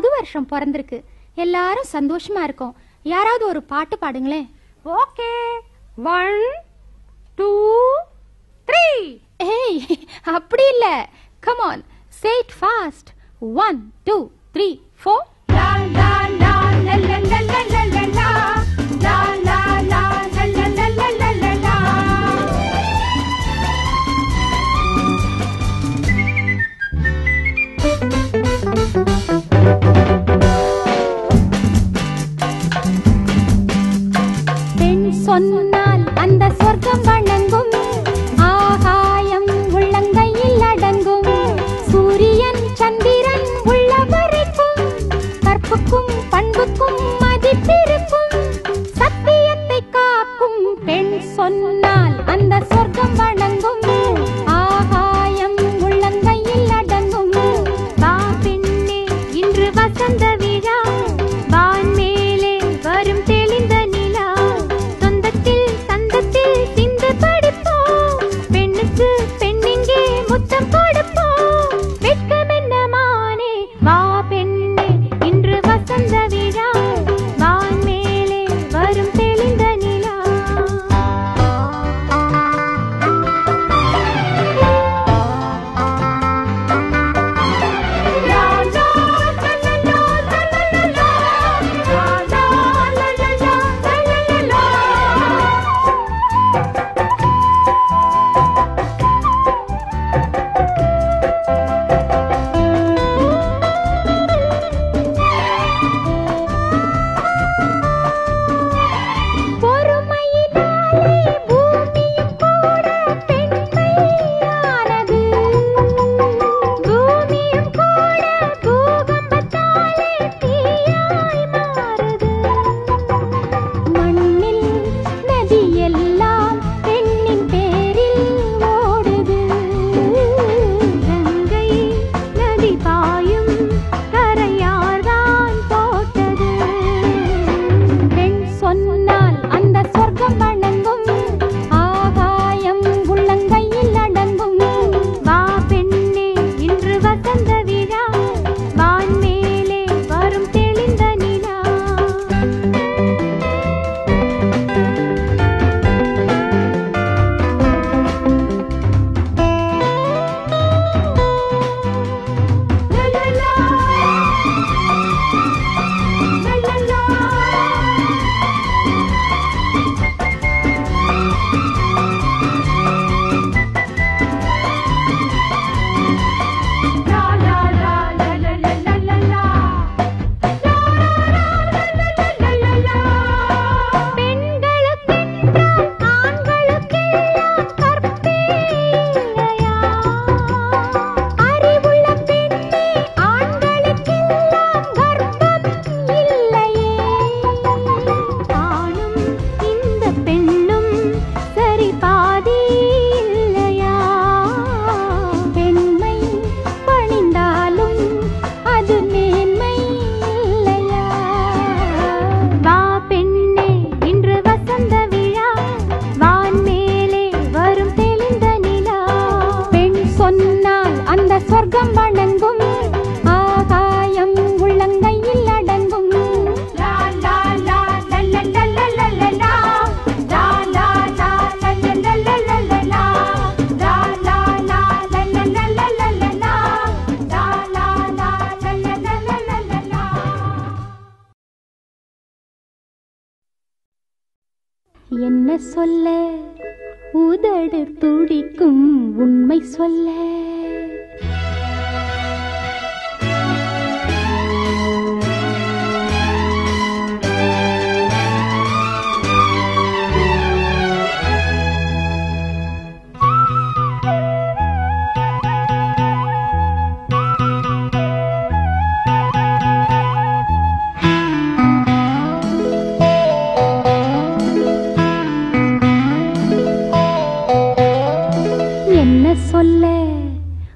புது வருஷம் பிறந்திருக்கு எல்லாரும் சந்தோஷமா இருக்கோம் யாராவது ஒரு பாட்டு பாடுங்களேன் ஓகே ஒன் டூ த்ரீ ஏய் அப்படி இல்ல come on say it fast one two three four லா லா லா லா லா லா லா லா லா லா. லா லா லா லா லா லா லா லா லா லா. பெண் சொன்னால் அந்த சொர்க்கம் வணங்கும் ஆகாயம் உள்ளங்கையில் அடங்கும் சூரியன் சந்திரன் உள்ள வரைக்கும் கற்புக்கும் பண்புக்கும் மதிப்பிருக்கும் சத்தியத்தை காக்கும் பெண் சொன்னால் அந்த சொர்க்கம் வணங்கும் ஆகாயம் உள்ளங்கையில் அடங்கும் வா பெண்ணே இன்று வசந்த விழா வான் மேலே வரும் தெளிந்த நிலா சொந்தத்தில் சந்தத்தில் சிந்து படிப்போம் பெண்ணுக்கு பெண்ணிங்கே முத்தம் கொடுப்போம் வெட்கம் என்ன மானே வா பெண்ணே இன்று வசந்த விழா வான் மேலே வரும் தெளிந்த நிலா லா லா லா லா லா லா லா லா. லா லா லா லா லா லா லா லா. பொறுமையினாலே பூமியும் கூட பெண்மையானது. பூமியும் கூட பூகம்பத்தாலே தீயாய் மாறுது. மண்ணில் நதியெல்லாம் பெண்ணின் பேரில் ஓடுது. கங்கை நதி பாயும் கரையார்தான் போட்டது பெண் சொன்னால் அந்த சொர்க்கம் வணங்கும் ஆகாயம் உள்ளங்கையில் அடங்கும் வா பெண்ணே இன்று வசந்த விழா வான் மேலே வரும் தெளிந்த நிலா லா லா லா லா லா லா லா லா லா லா லா லா லா லா லா. லா லா லா லா லா லா. பெண்களுக்கென்றால் ஆண்களுக்கெல்லாம் கற்பே இல்லையா? அறிவுள்ள பெண்ணே ஆண்களுக்கெல்லாம் கர்ப்பம் இல்லையே. ஆணும் இந்த பெண்ணும் சரி பாதி இல்லையா பெண்மை பணிந்தாலும் அது மேன்மை இல்லையா வா பெண்ணே இன்று வசந்த விழா வான் மேலே வரும் தெளிந்த நிலா பெண் சொன்னால் அந்த சொர்க்கம் வணங்கும் ஆகாயம் உள்ளங்கையில் அடங்கும் லா லா லா லா லா லா லா லா லா லா. லா லா லா லா லா லா லா லா லா லா. லா லா லா லா லா லா லா லா லா லா. லா லா லா லா லா லா லா லா லா லா. என்ன சொல்ல உதடு துடிக்கும் உண்மை சொல்ல என்ன சொல்ல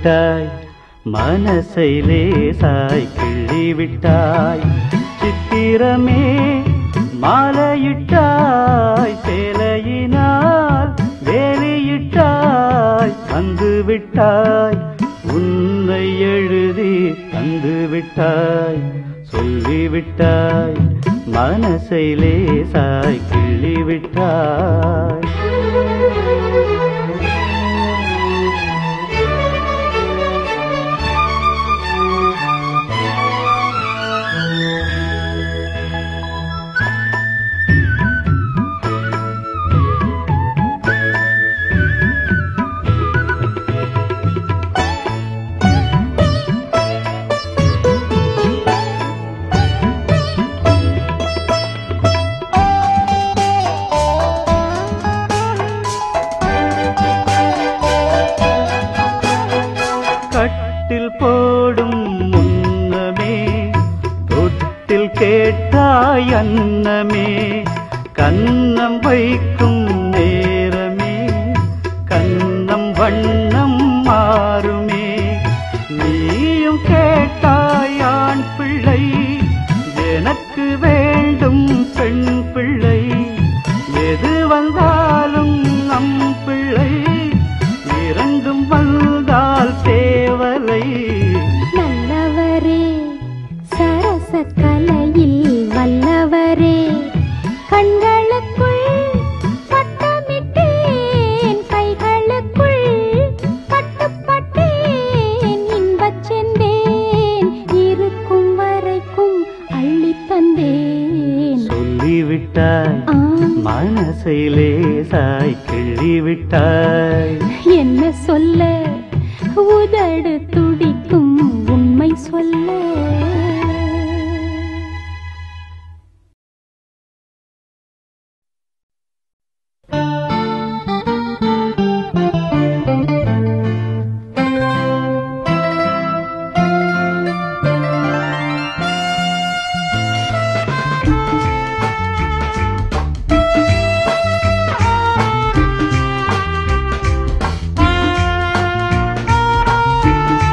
விட்டாய் மனசை லேசாய் கிள்ளி விட்டாய் சித்திரமே மாலையிட்டாய் சேலையினால் வேலியிட்டாய் வந்து விட்டாய் உன்னை எழுதி தந்து விட்டாய் சொல்லிவிட்டாய் மனசை லேசாய் கிள்ளி விட்டாய் கட்டில் போடும் முன்னமே தொட்டில் கேட்டாய் அன்னமே கன்னம் வைக்கும் நேரமே கன்னம் வண்ணம் மாறுமே நீயும் கேட்டாய் ஆண் பிள்ளை எனக்கு வேண்டும் பெண் பிள்ளை எது வந்தாலும் நம் பிள்ளை இரண்டும் வந்தால் தேவலை நல்லவரே சரச கலையில் வல்லவரே கண்களுக்குள் பட்டமிட்டேன் கைகளுக்குள் பட்டுப்பட்டேன் இன்பச் செந்தேன் இருக்கும் வரைக்கும் அள்ளித் தந்தேன் சொல்லிவிட்டாய் ஆ, மனசை லேசாய் கிள்ளிவிட்டாய் என்ன சொல்ல உதடு துடிக்கும் உண்மை சொல்ல ஆ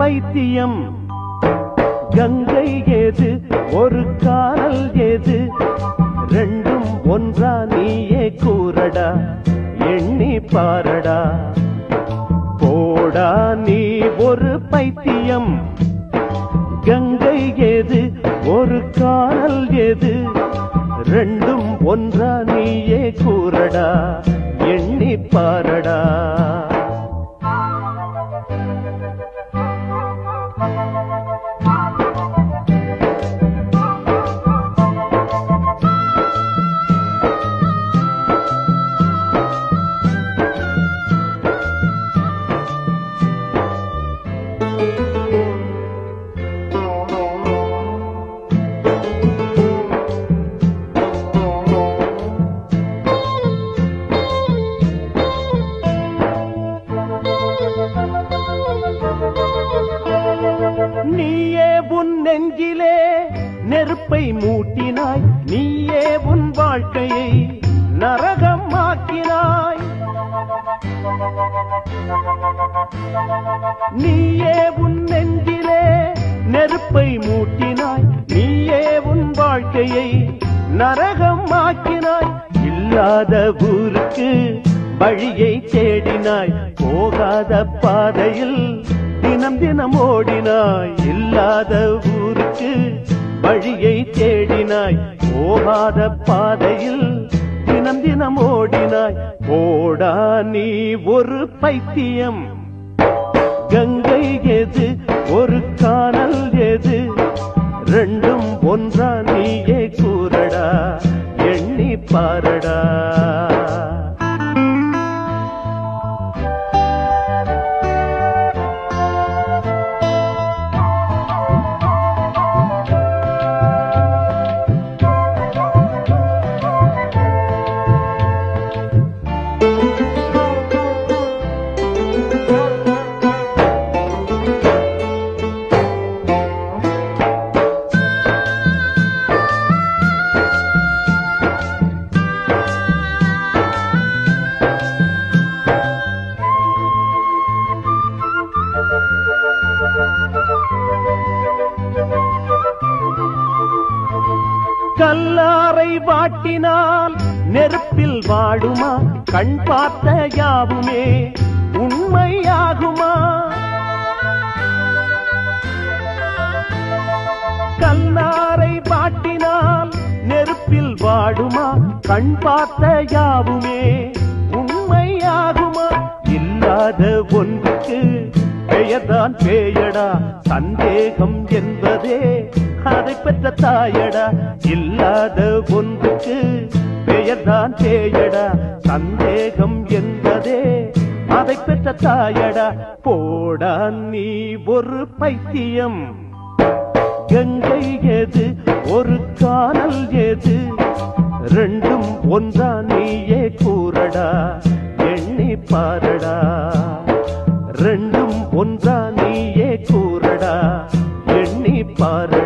பைத்தியம் கங்கை ஏது ஒரு கானல் ஏது ரெண்டும் ஒன்றா நீயே கூறடா எண்ணி பாரடா போடா நீ ஒரு பைத்தியம் கங்கை ஏது ஒரு கானல் ஏது ரெண்டும் ஒன்றா நீயே கூறடா எண்ணி பாரடா நீயே உன் நெஞ்சிலே நெருப்பை மூட்டினாய் நீயே உன் வாழ்க்கையை நரகம் ஆக்கினாய் நீயே உன் நெஞ்சிலே நெருப்பை மூட்டினாய் நீயே உன் வாழ்க்கையை நரகம் ஆக்கினாய் இல்லாத ஊருக்கு வழியை தேடினாய் போகாத பாதையில் தினம் தினம் ஓடினாய் இல்லாத ஊருக்கு வழியை தேடினாய் போகாத பாதையில் தினம் தினம் ஓடினாய் ஓடா நீ ஒரு பைத்தியம் கங்கை எது ஒரு கானல் எது ரெண்டும் ஒன்றா நீயே கூறடா எண்ணி பாரடா கல்லாரை வாட்டினால் நெருப்பில் வாடுமா கண் பார்த்த யாவுமே உண்மையாகுமா கல்லாரை வாட்டினால் நெருப்பில் வாடுமா கண் பார்த்த யாவுமே உண்மையாகுமா இல்லாத ஒன்றுக்கு பெயர்தான் பேயடா சந்தேகம் என்பதே அதை பெற்ற தாயடா இல்லாத ஒன்றுக்கு பெயர்தான் பேயடா சந்தேகம் என்பதே அதை பெற்ற தாயடா போடா நீ ஒரு பைத்தியம் கங்கை எது ஒரு கானல் எது ரெண்டும் ஒன்றா நீயே கூறடா எண்ணி பாரடா ரெண்டும் ஒன்றா நீயே கூறடா எண்ணி பாரடா